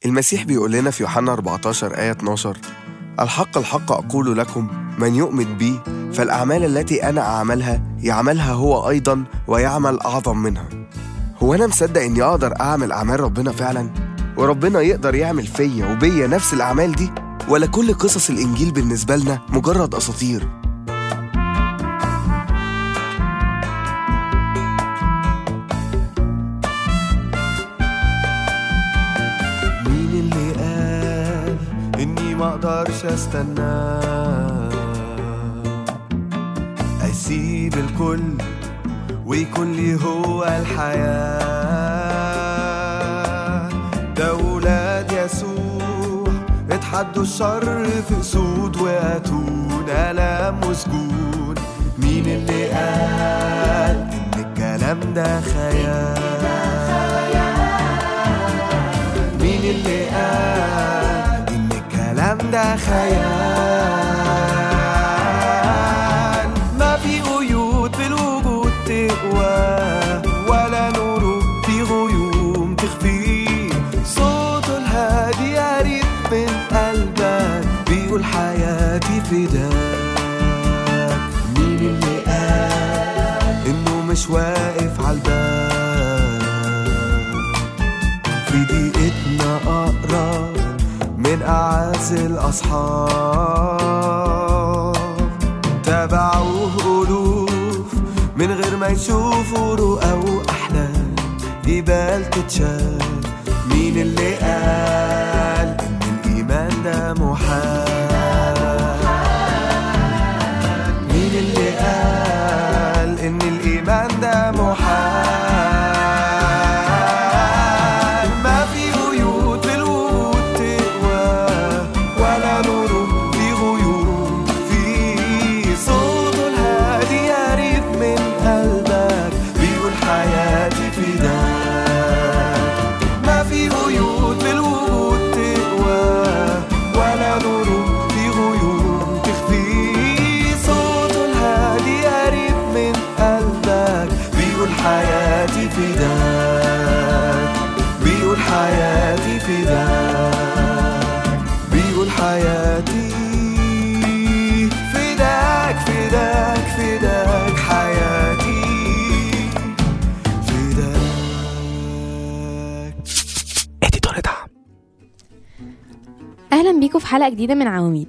المسيح بيقول لنا في يوحنا 14 آية 12 الحق الحق أقول لكم من يؤمن بي فالأعمال التي أنا أعملها يعملها هو أيضا ويعمل أعظم منها هو أنا مصدق إني أقدر أعمل أعمال ربنا فعلا وربنا يقدر يعمل فيا وبيا نفس الأعمال دي ولا كل قصص الإنجيل بالنسبة لنا مجرد أساطير مين اللي قال إني ما أقدرش أستنى أسيب الكل ويكون لي هو الحياة ده ولاد يسوع اتحدوا الشر في أسود وأتون ألم وسجون مين اللي قال إن الكلام ده خيال مين اللي قال إن الكلام ده خيال ما في قيود في الوجود تقوى ولا نور في غيوم تخفي صوته الهادي قريب من قلبك بيقول حياتي فداك مين اللي قال إنه مش واقف عالباب في دقيقتنا أقرب من أعز الأصحاب تابعوه ألوف من غير ما يشوفوا رؤى وأحلام جبال تتشال مين اللي قال إن الإيمان ده محال مين اللي قال إن الإيمان ده محال ما في قيود في الوجود تقوى ولا نور في غيوم في صوته الهادي قريب من قلبك بيقول حياتي فداك ما في قيود في الوجود تقوى ولا نور في غيوم تخفي صوته الهادي قريب من قلبك بيقول حياتي فداك بيقول حياتي فداك بيقول حياتي فداك فداك فداك حياتي فداك اديتور دعم اهلا بيكم في حلقه جديده من عواميد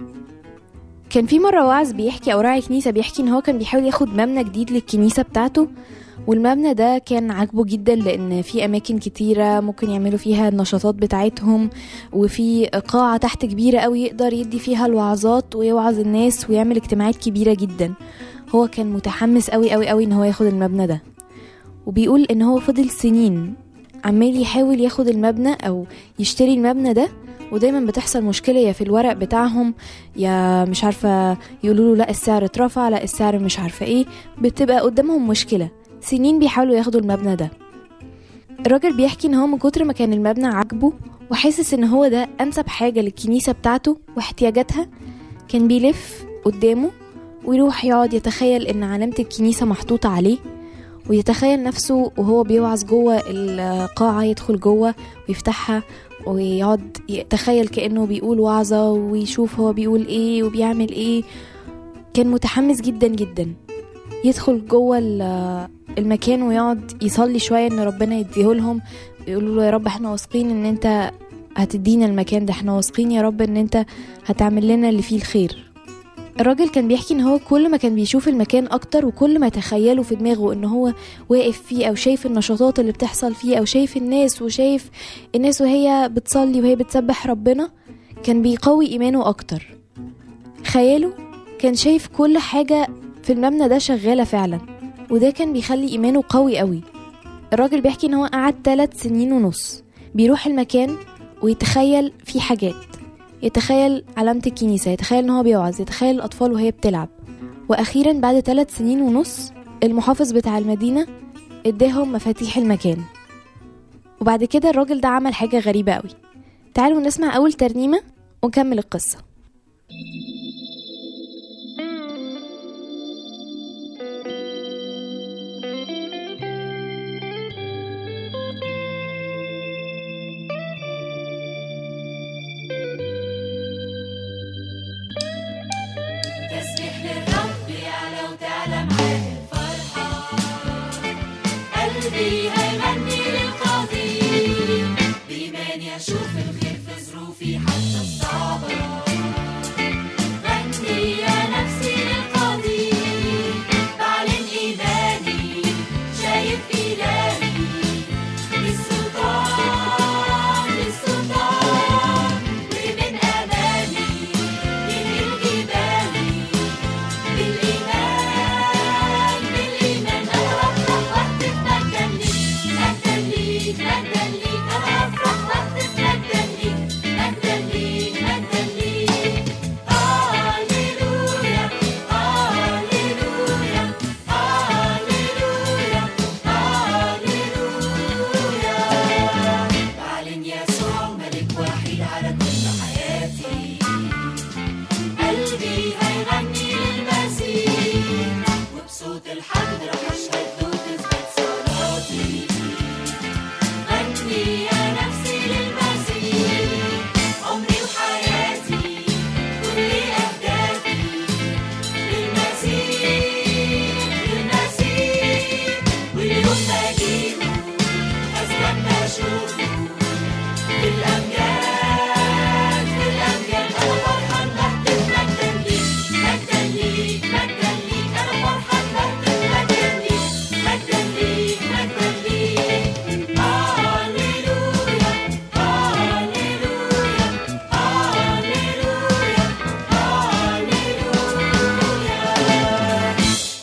كان في مره واعظ بيحكي او راعي كنيسه بيحكي ان هو كان بيحاول ياخد مبنى جديد للكنيسه بتاعته والمبنى ده كان عاجبه جدا لان في اماكن كتيره ممكن يعملوا فيها النشاطات بتاعتهم وفي قاعه تحت كبيره قوي يقدر يدي فيها الوعظات ويوعظ الناس ويعمل اجتماعات كبيره جدا هو كان متحمس قوي قوي قوي ان هو ياخد المبنى ده وبيقول ان هو فضل سنين عمال يحاول ياخد المبنى او يشتري المبنى ده ودايما بتحصل مشكلة يا في الورق بتاعهم يا مش عارفة يقولوا له لا السعر اترفع لا السعر مش عارفة ايه بتبقى قدامهم مشكلة سنين بيحاولوا ياخدوا المبنى ده الراجل بيحكي ان هو من كتر ما كان المبنى عاجبه وحاسس ان هو ده انسب حاجة للكنيسة بتاعته واحتياجاتها كان بيلف قدامه ويروح يقعد يتخيل ان علامة الكنيسة محطوطة عليه ويتخيل نفسه وهو بيوعظ جوه القاعة يدخل جوه ويفتحها ويقعد يتخيل كأنه بيقول وعظة ويشوف هو بيقول ايه وبيعمل ايه كان متحمس جدا جدا يدخل جوه ال- المكان ويقعد يصلي شوية ان ربنا يديهولهم يقولوا له يا رب احنا واثقين ان انت هتدينا المكان ده احنا واثقين يا رب ان انت هتعمل لنا اللي فيه الخير الراجل كان بيحكي ان هو كل ما كان بيشوف المكان اكتر وكل ما تخيله في دماغه ان هو واقف فيه او شايف النشاطات اللي بتحصل فيه او شايف الناس وشايف الناس وهي بتصلي وهي بتسبح ربنا كان بيقوي ايمانه اكتر خياله كان شايف كل حاجة في المبنى ده شغالة فعلا وده كان بيخلي ايمانه قوي قوي الراجل بيحكي ان هو قعد ثلاث سنين ونص بيروح المكان ويتخيل في حاجات يتخيل علامة الكنيسة يتخيل ان هو بيوعظ يتخيل الاطفال وهي بتلعب واخيرا بعد ثلاث سنين ونص المحافظ بتاع المدينة اداهم مفاتيح المكان وبعد كده الراجل ده عمل حاجة غريبة قوي تعالوا نسمع أول ترنيمة ونكمل القصة قلبي هيغني للقدير بإيمان يشوف الخير في ظروفي حتى الصعبة غني يا نفسي للقدير بعلن إيماني شايف إلهي للسلطان للسلطان ومن أمامي ينقل جبالي بالإيمان بالإيمان أنا أفرح وأهتف مجدا ليك مجدا ليك مجدا ليك أنا أفرح وأهتف مجدا ليك مجدا ليك مجدا ليك هاليلويا هاليلويا هاليلويا هاليلويا بعلن يسوع ملك وحيد على كل حياتي قلبي هيغني للمسيح وبصوت الحمد رح اشهد وتثبت صلاتي غني يا نفسي للمسيح عمري وحياتي كل اهدافي للمسيح للمسيح واليوم بجيبه استنى اشوفه في الأمجاد في الأمجاد أنا فرحان بهتف مجدا ليك مجدا ليك مجدا ليك أنا فرحان بهتف مجدا ليك مجدا ليك مجدا ليك هاليلويا هاليلويا هاليلويا هاليلويا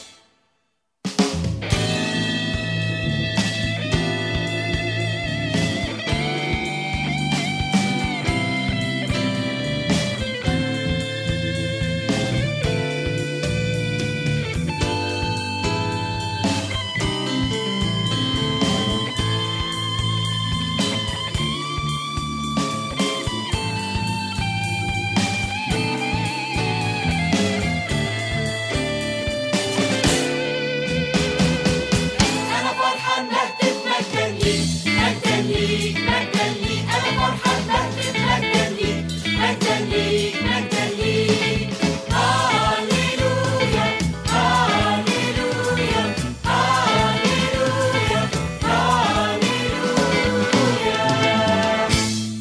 أنا فرحان بهتف مجدا ليك مجدا ليك مجدا ليك أنا فرحان بهتف مجدا ليك مجدا ليك مجدا ليك هاليلويا هاليلويا هاليلويا هاليلويا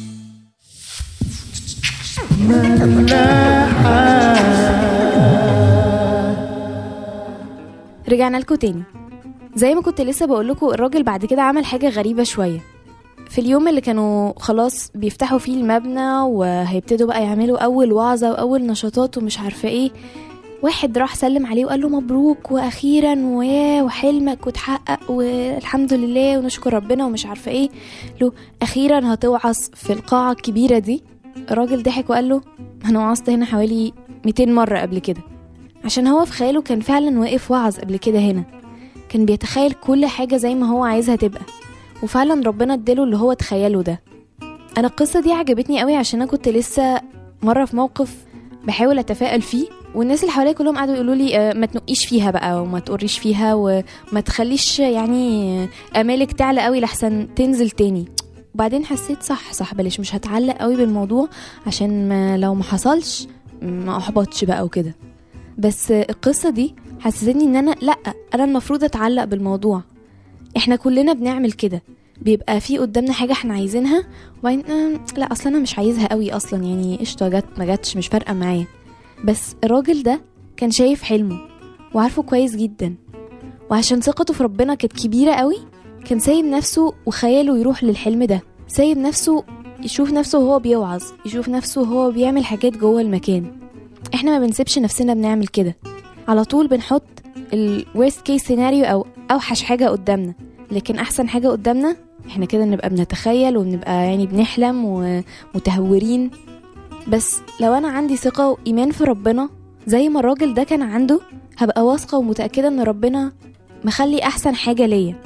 رجعنا لكم تاني زي ما كنت لسه بقول لكم الراجل بعد كده عمل حاجة غريبة شوية في اليوم اللي كانوا خلاص بيفتحوا فيه المبنى وهيبتدوا بقى يعملوا أول وعظة وأول نشاطات ومش عارفة ايه واحد راح سلم عليه وقال له مبروك واخيرا وياه وحلمك وتحقق والحمد لله ونشكر ربنا ومش عارفه ايه له اخيرا هتوعظ في القاعه الكبيره دي الراجل ضحك وقال له انا وعظت هنا حوالي 200 مره قبل كده عشان هو في خياله كان فعلا واقف وعظ قبل كده هنا كان بيتخيل كل حاجه زي ما هو عايزها تبقى وفعلا ربنا اداله اللي هو تخيله ده انا القصه دي عجبتني قوي عشان انا كنت لسه مره في موقف بحاول اتفائل فيه والناس اللي حواليا كلهم قعدوا يقولوا لي آه، ما تنقيش فيها بقى وما تقريش فيها وما تخليش يعني آه، امالك تعلى قوي لحسن تنزل تاني وبعدين حسيت صح صح بلاش مش هتعلق قوي بالموضوع عشان ما لو ما حصلش ما احبطش بقى وكده بس آه، القصه دي حسستني ان انا لا انا المفروض اتعلق بالموضوع احنا كلنا بنعمل كده بيبقى في قدامنا حاجه احنا عايزينها وبعدين آه، لا اصلا انا مش عايزها قوي اصلا يعني قشطه جت ما جاتش مش فارقه معايا بس الراجل ده كان شايف حلمه وعارفه كويس جدا وعشان ثقته في ربنا كانت كبيرة قوي كان سايب نفسه وخياله يروح للحلم ده سايب نفسه يشوف نفسه وهو بيوعظ يشوف نفسه وهو بيعمل حاجات جوه المكان احنا ما بنسيبش نفسنا بنعمل كده على طول بنحط ال worst case scenario او اوحش حاجة قدامنا لكن احسن حاجة قدامنا احنا كده نبقى بنتخيل وبنبقى يعني بنحلم ومتهورين بس لو انا عندي ثقة وايمان في ربنا زي ما الراجل ده كان عنده هبقى واثقة ومتأكدة ان ربنا مخلي احسن حاجة ليا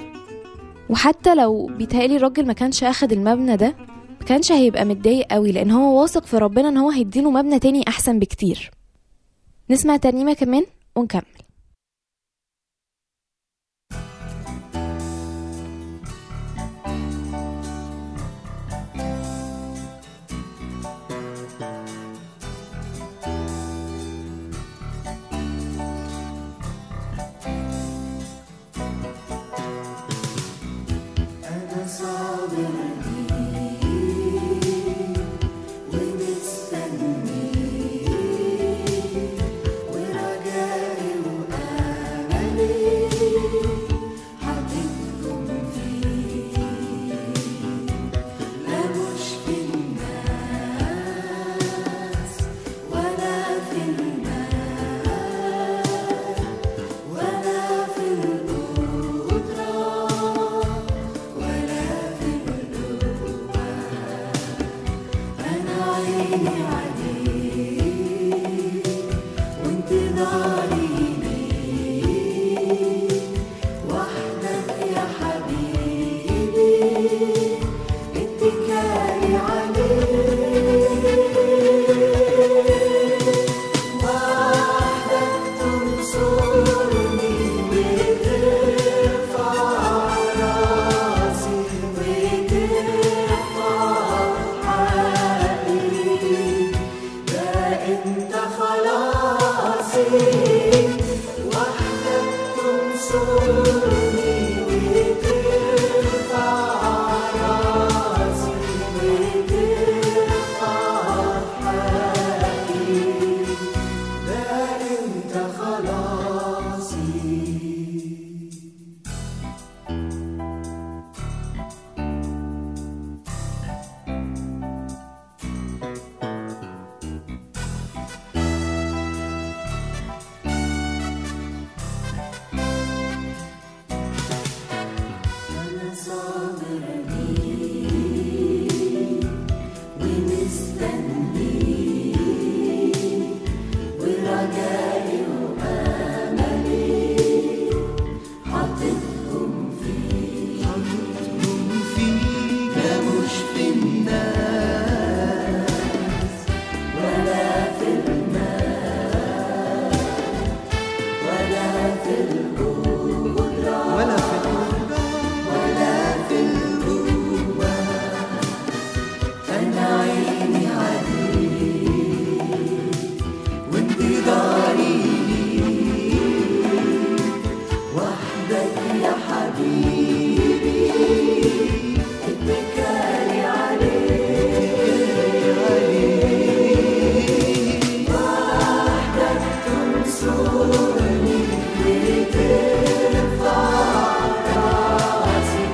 وحتى لو بيتهيألي الراجل ما كانش اخد المبنى ده ما كانش هيبقى متضايق قوي لان هو واثق في ربنا ان هو هيديله مبنى تاني احسن بكتير نسمع ترنيمة كمان ونكمل ولا في القربة ولا في القوة أنا عيني عليك وانتظاري ليك وحدك يا حبيبي اتكالي عليك وحدك تنصرني وترفع راسي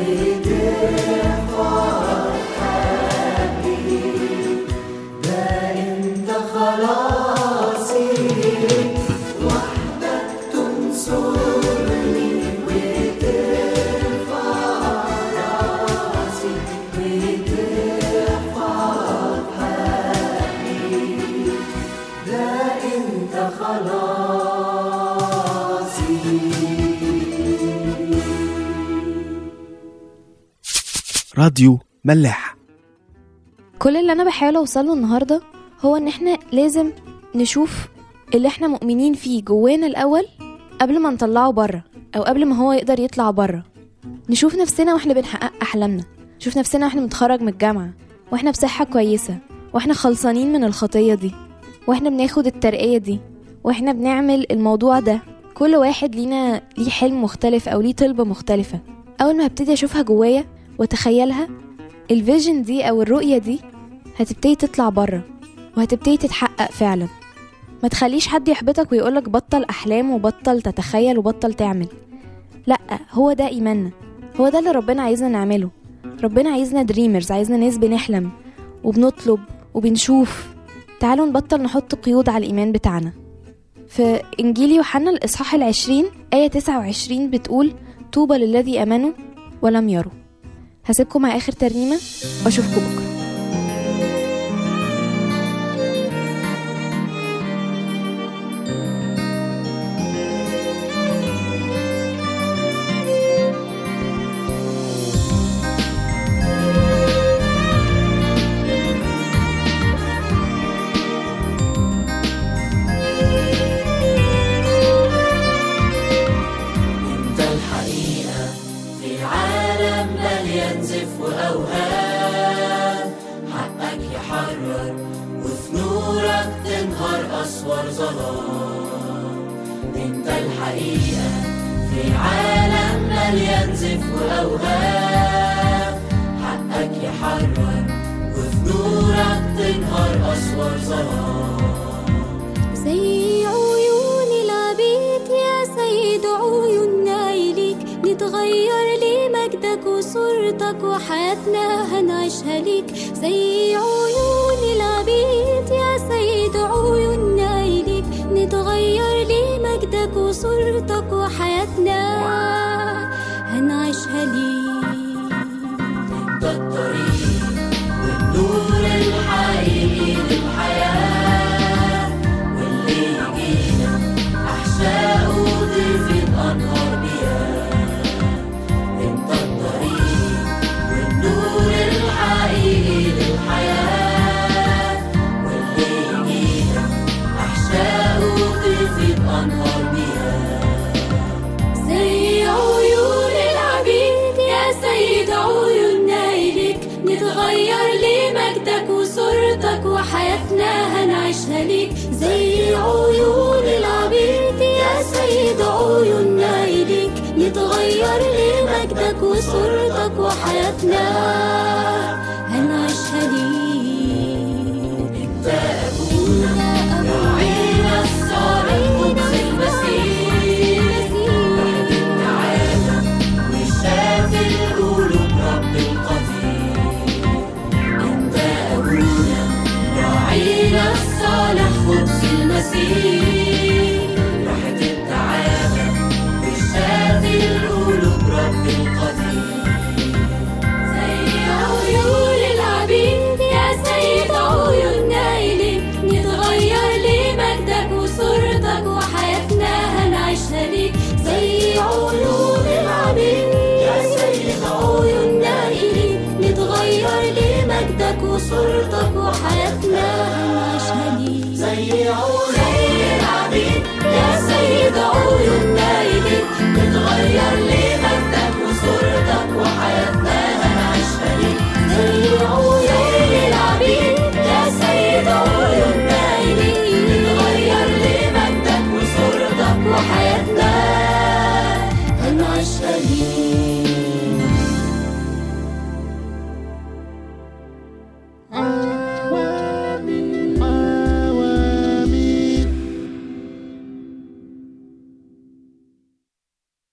وترفع حبي ده انت خلاصي وحدك تنصرني وترفع راسي وترفع حبي ده انت خلاصي راديو ملاح كل اللي انا بحاول اوصله النهارده هو ان احنا لازم نشوف اللي احنا مؤمنين فيه جوانا الاول قبل ما نطلعه بره او قبل ما هو يقدر يطلع بره نشوف نفسنا واحنا بنحقق احلامنا نشوف نفسنا واحنا بنتخرج من الجامعه واحنا بصحه كويسه واحنا خلصانين من الخطيه دي واحنا بناخد الترقيه دي واحنا بنعمل الموضوع ده كل واحد لينا ليه حلم مختلف او ليه طلبه مختلفه اول ما هبتدي اشوفها جوايا واتخيلها الفيجن دي او الرؤيه دي هتبتدي تطلع بره وهتبتدي تتحقق فعلا ما تخليش حد يحبطك ويقولك بطل احلام وبطل تتخيل وبطل تعمل لا هو ده ايماننا هو ده اللي ربنا عايزنا نعمله ربنا عايزنا دريمرز عايزنا ناس بنحلم وبنطلب وبنشوف تعالوا نبطل نحط قيود على الإيمان بتاعنا في إنجيل يوحنا الإصحاح العشرين آية 29 بتقول طوبى للذي آمنوا ولم يروا هسيبكم مع آخر ترنيمة وأشوفكم بكرة انت الحقيقة في عالم مليان زف وأوهام حقك يحرر وفي نورك تنهار أسوار ظلام انت الحقيقة في عالم مليان زف وأوهام حقك يحرر وفي نورك تنهار أسوار ظلام زي عيون العبيد يا سيد عيوننا إليك نتغير لمجدك وصورتك وحياتنا هنعيشها ليك زي عيون العبيد يا سيد عيوننا إليك نتغير لمجدك وصورتك وحياتنا هنعيشها ليك انت الطريق والنور الحقيقي ليك زي عيون العبيد يا سيد عيوننا إليك نتغير لمجدك وصورتك وحياتنا هنعيشها ليك انت أبونا راعينا الصالح قدس المسيح وحد التعالى وشاف القلوب رب القدير انت ابونا راعينا الصالح قدس المسيح راحة التعالى وشاف القلوب رب القدير زي عيون العبيد يا سيد عيوننا إليك نتغير لمجدك وصورتك وحياتنا هنعيشها ليك زي عيون العبيد يا سيد عيوننا إليك نتغير لمجدك وصورتك وحياتنا هنعيشها ليك زي عيون العبيد يا سيد عيوننا إليك نتغير لمجدك